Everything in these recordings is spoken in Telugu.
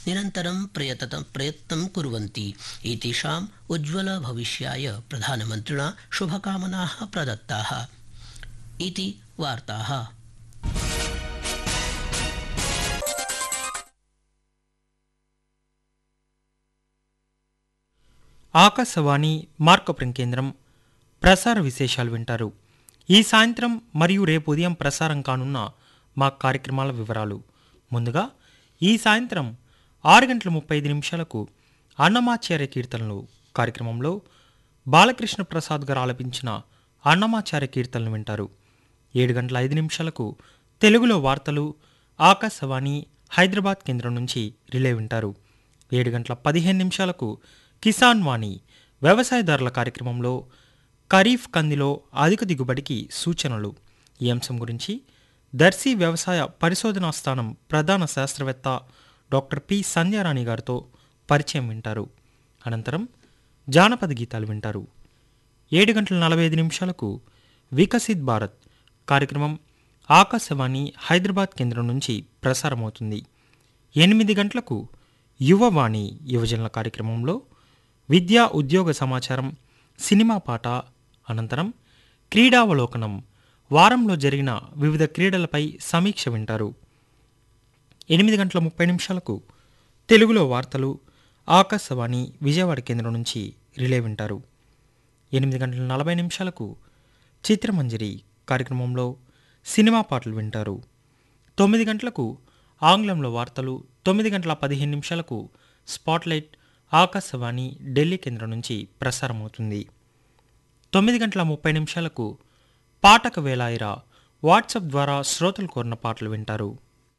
निरन्तरं प्रयतत प्रयत्नं कुर्वन्ति एतेषाम् उज्ज्वलभविष्याय प्रधानमन्त्रिणा शुभकामनाः प्रदत्ताः इति वार्ताः ఆకాశవాణి మార్కపురం కేంద్రం ప్రసార విశేషాలు వింటారు ఈ సాయంత్రం మరియు రేపు ఉదయం ప్రసారం కానున్న మా కార్యక్రమాల వివరాలు ముందుగా ఈ సాయంత్రం ఆరు గంటల ముప్పై ఐదు నిమిషాలకు అన్నమాచార్య కీర్తనలు కార్యక్రమంలో బాలకృష్ణ ప్రసాద్ గారు ఆలపించిన అన్నమాచార్య కీర్తనలు వింటారు ఏడు గంటల ఐదు నిమిషాలకు తెలుగులో వార్తలు ఆకాశవాణి హైదరాబాద్ కేంద్రం నుంచి రిలే వింటారు ఏడు గంటల పదిహేను నిమిషాలకు కిసాన్ వాణి వ్యవసాయదారుల కార్యక్రమంలో ఖరీఫ్ కందిలో అధిక దిగుబడికి సూచనలు ఈ అంశం గురించి దర్శి వ్యవసాయ పరిశోధనా స్థానం ప్రధాన శాస్త్రవేత్త డాక్టర్ పి సంధ్యారాణి గారితో పరిచయం వింటారు అనంతరం జానపద గీతాలు వింటారు ఏడు గంటల నలభై ఐదు నిమిషాలకు వికసిత్ భారత్ కార్యక్రమం ఆకాశవాణి హైదరాబాద్ కేంద్రం నుంచి ప్రసారమవుతుంది ఎనిమిది గంటలకు యువవాణి యువజనుల కార్యక్రమంలో విద్యా ఉద్యోగ సమాచారం సినిమా పాట అనంతరం క్రీడావలోకనం వారంలో జరిగిన వివిధ క్రీడలపై సమీక్ష వింటారు ఎనిమిది గంటల ముప్పై నిమిషాలకు తెలుగులో వార్తలు ఆకాశవాణి విజయవాడ కేంద్రం నుంచి రిలే వింటారు ఎనిమిది గంటల నలభై నిమిషాలకు చిత్రమంజరి కార్యక్రమంలో సినిమా పాటలు వింటారు తొమ్మిది గంటలకు ఆంగ్లంలో వార్తలు తొమ్మిది గంటల పదిహేను నిమిషాలకు స్పాట్లైట్ ఆకాశవాణి ఢిల్లీ కేంద్రం నుంచి ప్రసారమవుతుంది తొమ్మిది గంటల ముప్పై నిమిషాలకు పాటక వేలాయిరా వాట్సాప్ ద్వారా శ్రోతలు కోరిన పాటలు వింటారు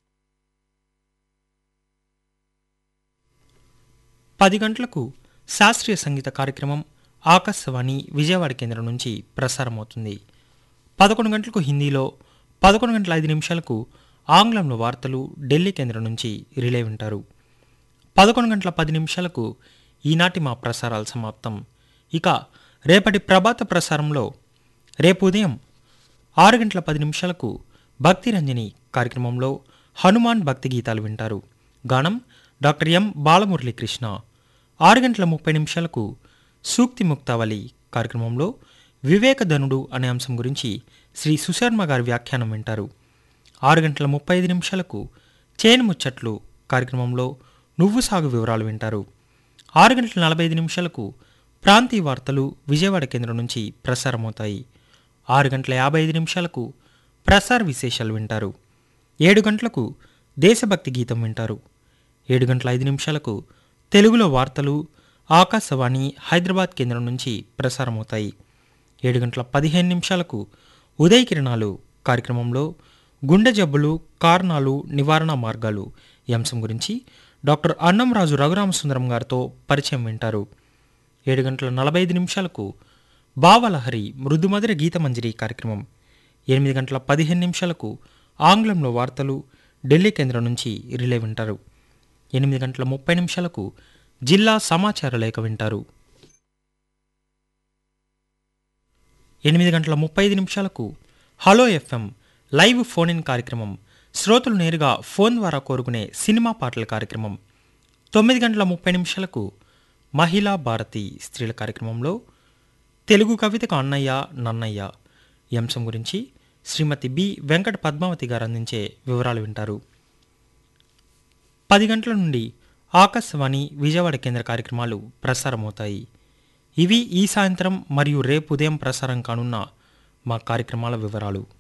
పది గంటలకు శాస్త్రీయ సంగీత కార్యక్రమం ఆకాశవాణి విజయవాడ కేంద్రం నుంచి ప్రసారమవుతుంది పదకొండు గంటలకు హిందీలో పదకొండు గంటల ఐదు నిమిషాలకు ఆంగ్లంలో వార్తలు ఢిల్లీ కేంద్రం నుంచి రిలే వింటారు పదకొండు గంటల పది నిమిషాలకు ఈనాటి మా ప్రసారాలు సమాప్తం ఇక రేపటి ప్రభాత ప్రసారంలో రేపు ఉదయం ఆరు గంటల పది నిమిషాలకు భక్తి రంజని కార్యక్రమంలో హనుమాన్ భక్తి గీతాలు వింటారు గానం డాక్టర్ ఎం బాలమురళీకృష్ణ ఆరు గంటల ముప్పై నిమిషాలకు సూక్తి ముక్తావళి కార్యక్రమంలో వివేకధనుడు అనే అంశం గురించి శ్రీ సుశర్మ గారి వ్యాఖ్యానం వింటారు ఆరు గంటల ముప్పై ఐదు నిమిషాలకు చేను ముచ్చట్లు కార్యక్రమంలో నువ్వు సాగు వివరాలు వింటారు ఆరు గంటల నలభై ఐదు నిమిషాలకు ప్రాంతీయ వార్తలు విజయవాడ కేంద్రం నుంచి ప్రసారమవుతాయి ఆరు గంటల యాభై ఐదు నిమిషాలకు ప్రసార విశేషాలు వింటారు ఏడు గంటలకు దేశభక్తి గీతం వింటారు ఏడు గంటల ఐదు నిమిషాలకు తెలుగులో వార్తలు ఆకాశవాణి హైదరాబాద్ కేంద్రం నుంచి ప్రసారమవుతాయి ఏడు గంటల పదిహేను నిమిషాలకు ఉదయ కిరణాలు కార్యక్రమంలో గుండె జబ్బులు కారణాలు నివారణ మార్గాలు ఈ అంశం గురించి డాక్టర్ అన్నంరాజు రఘురామసుందరం గారితో పరిచయం వింటారు ఏడు గంటల నలభై ఐదు నిమిషాలకు బావలహరి మృదుమధుర గీతమంజరి కార్యక్రమం ఎనిమిది గంటల పదిహేను నిమిషాలకు ఆంగ్లంలో వార్తలు ఢిల్లీ కేంద్రం నుంచి రిలే వింటారు ఎనిమిది గంటల ముప్పై నిమిషాలకు జిల్లా సమాచార లేఖ వింటారు ఎనిమిది గంటల ముప్పై ఐదు నిమిషాలకు hello F M live phone in కార్యక్రమం శ్రోతలు నేరుగా ఫోన్ ద్వారా కోరుకునే సినిమా పాటల కార్యక్రమం తొమ్మిది గంటల ముప్పై నిమిషాలకు మహిళా భారతి స్త్రీల కార్యక్రమంలో తెలుగు కవితకు అన్నయ్య నన్నయ్య ఈ అంశం గురించి శ్రీమతి బి వెంకట పద్మావతి గారు అందించే వివరాలు వింటారు పది గంటల నుండి ఆకాశవాణి విజయవాడ కేంద్ర కార్యక్రమాలు ప్రసారమవుతాయి ఇవి ఈ సాయంత్రం మరియు రేపు ఉదయం ప్రసారం కానున్న మా కార్యక్రమాల వివరాలు